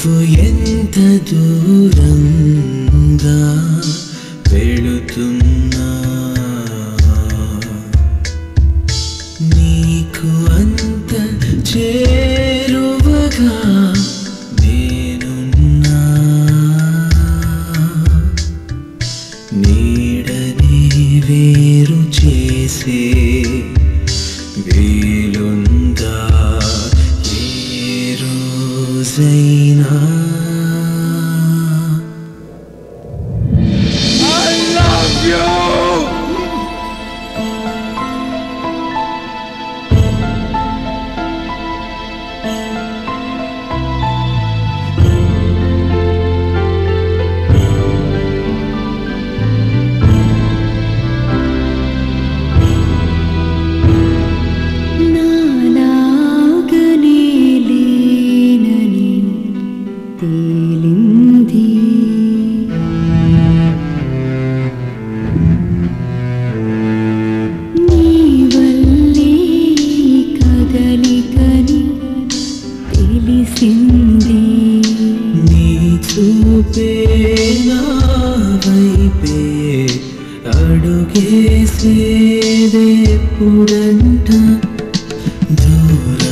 నువ్వు ఎంత దూరంగా వెళుతున్నా నీకు అంత చేరువగా నేనున్నా నీడని వేరు చేసే వీలుందా ఏ రోజైనా నాలాగనే లేనని తేలింది నీ వల్లే ఈ కదలికని తెలిసింది నీ చూపే నా వైపే అడుగేసేదెప్పుడంట దూరం